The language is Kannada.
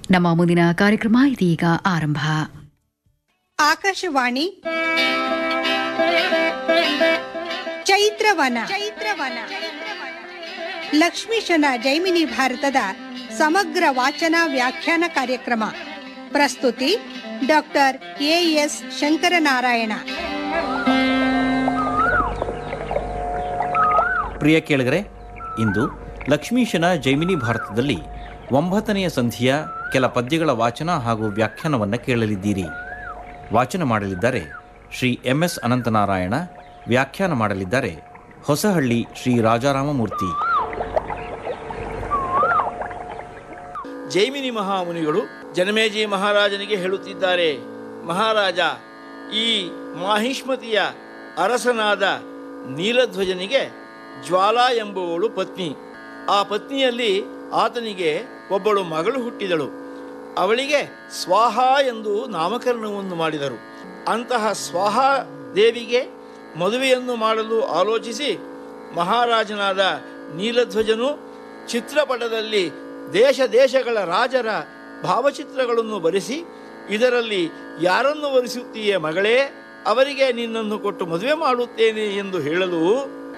ನಮ್ಮ ಮುಂದಿನ ಕಾರ್ಯಕ್ರಮ ಇದೀಗ ಆರಂಭ ಆಕಾಶವಾಣಿ ಚೈತ್ರವನ ಚೈತ್ರವನ ಲಕ್ಷ್ಮೀಶನ ಜೈಮಿನಿ ಭಾರತದ ಸಮಗ್ರ ವಾಚನ ವ್ಯಾಖ್ಯಾನ ಕಾರ್ಯಕ್ರಮ ಪ್ರಸ್ತುತಿ ಡಾಕ್ಟರ್ ಎಎಸ್ ಶಂಕರನಾರಾಯಣ ಪ್ರಿಯ ಕೇಳಿಗರೆ ಇಂದು ಲಕ್ಷ್ಮೀಶನ ಜೈಮಿನಿ ಭಾರತದಲ್ಲಿ ಒಂಬತ್ತನೆಯ ಸಂಧಿಯ ಕೆಲ ಪದ್ಯಗಳ ವಾಚನ ಹಾಗೂ ವ್ಯಾಖ್ಯಾನವನ್ನು ಕೇಳಲಿದ್ದೀರಿ ವಾಚನ ಮಾಡಲಿದ್ದಾರೆ ಶ್ರೀ ಎಂ ಎಸ್ ಅನಂತನಾರಾಯಣ ವ್ಯಾಖ್ಯಾನ ಮಾಡಲಿದ್ದಾರೆ ಹೊಸಹಳ್ಳಿ ಶ್ರೀ ರಾಜಾರಾಮಮೂರ್ತಿ ಜೈಮಿನಿ ಮಹಾಮುನಿಗಳು ಜನಮೇಜಿ ಮಹಾರಾಜನಿಗೆ ಹೇಳುತ್ತಿದ್ದಾರೆ ಮಹಾರಾಜ ಈ ಮಾಹಿಷ್ಮತಿಯ ಅರಸನಾದ ನೀಲಧ್ವಜನಿಗೆ ಜ್ವಾಲಾ ಎಂಬುವಳು ಪತ್ನಿ ಆ ಪತ್ನಿಯಲ್ಲಿ ಆತನಿಗೆ ಒಬ್ಬಳು ಮಗಳು ಹುಟ್ಟಿದಳು ಅವಳಿಗೆ ಸ್ವಾಹ ಎಂದು ನಾಮಕರಣವನ್ನು ಮಾಡಿದರು ಅಂತಹ ಸ್ವಾಹ ದೇವಿಗೆ ಮದುವೆಯನ್ನು ಮಾಡಲು ಆಲೋಚಿಸಿ ಮಹಾರಾಜನಾದ ನೀಲಧ್ವಜನು ಚಿತ್ರಪಟದಲ್ಲಿ ದೇಶ ದೇಶಗಳ ರಾಜರ ಭಾವಚಿತ್ರಗಳನ್ನು ಬರೆಸಿ ಇದರಲ್ಲಿ ಯಾರನ್ನು ವರಿಸುತ್ತೀಯೇ ಮಗಳೇ ಅವರಿಗೆ ನಿನ್ನನ್ನು ಕೊಟ್ಟು ಮದುವೆ ಮಾಡುತ್ತೇನೆ ಎಂದು ಹೇಳಲು